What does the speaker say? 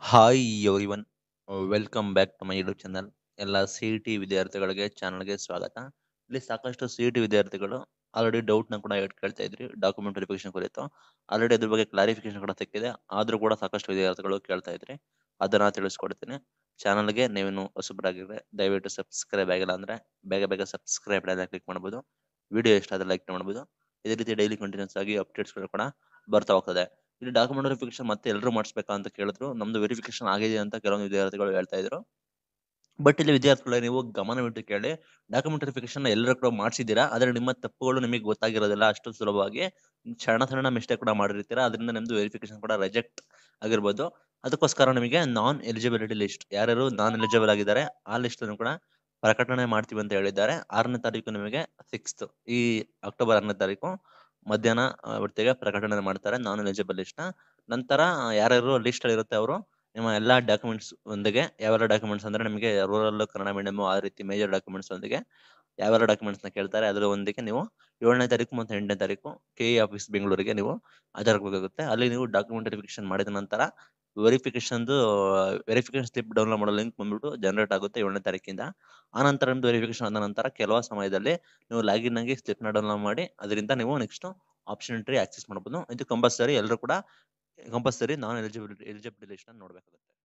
hi everyone welcome back to my YouTube channel ಎಲ್ಲ C E T ವಿದ್ಯಾರ್ಥಿಗಳಿಗೆ ಚಾನಲ್ಗೆ ಸ್ವಾಗತ ಇಲ್ಲಿ ಸಾಕಷ್ಟು ಸಿ ಇ ಟಿ ವಿದ್ಯಾರ್ಥಿಗಳು ಆಲ್ರೆಡಿ ಡೌಟ್ನ ಕೂಡ ಇಟ್ ಕೇಳ್ತಾ ಇದ್ರಿ ಡಾಕ್ಯುಮೆಂಟ್ ವೆರಿಫಿಕೇಶನ್ ಕುರಿತು ಆಲ್ರೆಡಿ ಅದ್ರ ಬಗ್ಗೆ ಕ್ಲಾರಿಫಿಕೇಶನ್ ಕೂಡ ಸಿಕ್ಕಿದೆ ಆದ್ರೂ ಕೂಡ ಸಾಕಷ್ಟು ವಿದ್ಯಾರ್ಥಿಗಳು ಕೇಳ್ತಾ ಇದ್ರಿ ಅದನ್ನ ತಿಳಿಸ್ಕೊಡ್ತೀನಿ ಚಾನಲ್ಗೆ ನೀವೇನು ಹೊಸಬರಾಗಿದ್ರೆ ದಯವಿಟ್ಟು ಸಬ್ಸ್ಕ್ರೈಬ್ ಆಗಿಲ್ಲ ಅಂದ್ರೆ ಬೇಗ ಬೇಗ ಸಬ್ಸ್ಕ್ರೈಬ್ ಕ್ಲಿಕ್ ಮಾಡ್ಬೋದು ವಿಡಿಯೋ ಇಷ್ಟ ಆದ್ರೆ ಲೈಕ್ ಮಾಡ್ಬೋದು ಇದೇ ರೀತಿ ಡೈಲಿ ಕಂಟಿನ್ಯೂಸ್ ಆಗಿ ಅಪ್ಡೇಟ್ಸ್ ಕೂಡ ಬರ್ತಾ ಹೋಗ್ತದೆ ಇಲ್ಲಿ ಡಾಕ್ಯುಮೆಂಟ್ ವೆರಿಫಿಕೇಶನ್ ಮತ್ತೆ ಎಲ್ಲರೂ ಮಾಡಿಸ್ಬೇಕಾ ಅಂತ ಕೇಳಿದ್ರು ನಮ್ದು ವೆರಿಫಿಕೇಶನ್ ಆಗಿದೆ ಅಂತ ಕೆಲವೊಂದು ವಿದ್ಯಾರ್ಥಿಗಳು ಹೇಳ್ತಾ ಇದ್ರು ಬಟ್ ಇಲ್ಲಿ ವಿದ್ಯಾರ್ಥಿಗಳು ನೀವು ಗಮನವಿಟ್ಟು ಕೇಳಿ ಡಾಕ್ಯುಮೆಂಟ್ ವೆರಿಫಿಕೇಶನ್ ಎಲ್ಲರೂ ಕೂಡ ಮಾಡಿಸಿದ್ದೀರಾ ಆದ್ರೆ ನಿಮ್ಮ ತಪ್ಪುಗಳು ನಿಮಗೆ ಗೊತ್ತಾಗಿರೋದಿಲ್ಲ ಅಷ್ಟು ಸುಲಭವಾಗಿ ಸಣ್ಣ ಸಣ್ಣ ಮಿಸ್ಟೇಕ್ ಕೂಡ ಮಾಡಿರ್ತೀರಾ ಅದರಿಂದ ನಿಮ್ದು ವೆರಿಫಿಕೇಶನ್ ಕೂಡ ರಿಜೆಕ್ಟ್ ಆಗಿರ್ಬೋದು ಅದಕ್ಕೋಸ್ಕರ ನಿಮಗೆ ನಾನ್ ಎಲಿಜಿಬಿಲಿಟಿ ಲಿಸ್ಟ್ ಯಾರ್ಯಾರು ನಾನ್ ಎಲಿಜಿಬಲ್ ಆಗಿದ್ದಾರೆ ಆ ಲಿಸ್ಟ್ ಅನ್ನು ಕೂಡ ಪ್ರಕಟಣೆ ಮಾಡ್ತೀವಿ ಅಂತ ಹೇಳಿದ್ದಾರೆ ಆರನೇ ತಾರೀಕು ನಿಮಗೆ ಸಿಕ್ಸ್ತ್ ಈ ಅಕ್ಟೋಬರ್ ಆರನೇ ತಾರೀಕು ಮಧ್ಯಾಹ್ನ ಆ, ಹೊತ್ತಿಗೆ ಪ್ರಕಟಣೆ ಮಾಡ್ತಾರೆ ನಾನ್ ಎಲಿಜಿಬಲ್ ಲಿಸ್ಟ್ ನಂತರ ಆ, ಯಾರ್ಯಾರು ಲಿಸ್ಟ್ ಅಲ್ಲಿ ಇರುತ್ತೆ ಅವರು ನಿಮ್ಮ ಎಲ್ಲಾ ಡಾಕ್ಯುಮೆಂಟ್ಸ್ ಒಂದಿಗೆ ಯಾವೆಲ್ಲ ಡಾಕ್ಯುಮೆಂಟ್ಸ್ ಅಂದ್ರೆ ನಿಮಗೆ ರೂರಲ್ ಕನ್ನಡ ಮೀಡಿಯಂ ಆ ರೀತಿ ಮೇಜರ್ ಡಾಕ್ಯುಮೆಂಟ್ಸ್ ಒಂದಿಗೆ ಯಾವೆಲ್ಲ ಡಾಕ್ಯುಮೆಂಟ್ಸ್ ನ ಕೇಳ್ತಾರೆ ಅದರ ಒಂದಿಗೆ ನೀವು ಏಳನೇ ತಾರೀಕು ಮತ್ತು ಎಂಟನೇ ತಾರೀಕು ಕೆ ಇ ಆಫೀಸ್ ಬೆಂಗಳೂರಿಗೆ ನೀವು ಹಾಜರಾಗಬೇಕಾಗುತ್ತೆ ಅಲ್ಲಿ ನೀವು ಡಾಕ್ಯುಮೆಂಟ್ ವೆರಿಫಿಕೇಶನ್ ಮಾಡಿದ ನಂತರ ವೆರಿಫಿಕೇಶನ್ ವೆರಿಫಿಕೇಶನ್ ಸ್ಲಿಪ್ ಡೌನ್ಲೋಡ್ ಮಾಡೋ ಲಿಂಕ್ ಬಂದ್ಬಿಟ್ಟು ಜನರೇಟ್ ಆಗುತ್ತೆ ಏಳನೇ ತಾರೀಕಿಂದ ಆ ನಂತರ ನಿಮ್ದು ವೆರಿಫಿಕೇಶನ್ ಆದ ನಂತರ ಕೆಲವು ಸಮಯದಲ್ಲಿ ನೀವು ಲಾಗಿನ್ ಆಗಿ ಸ್ಲಿಪ್ ನ ಡೌನ್ಲೋಡ್ ಮಾಡಿ ಅದರಿಂದ ನೀವು ನೆಕ್ಸ್ಟ್ ಆಪ್ಷನ್ ಎಂಟ್ರಿ ಆಕ್ಸೆಸ್ ಮಾಡಬಹುದು ಇದು ಕಂಪಲ್ಸರಿ ಎಲ್ಲರೂ ಕೂಡ ಕಂಪಲ್ಸರಿ ನಾನ್ ಎಲಿಜಿಬಿಲಿಟಿ ಎಲಿಜಿಬಿಲಿಟಿ ಲಿಸ್ಟ್ ನೋಡಬೇಕಾಗುತ್ತೆ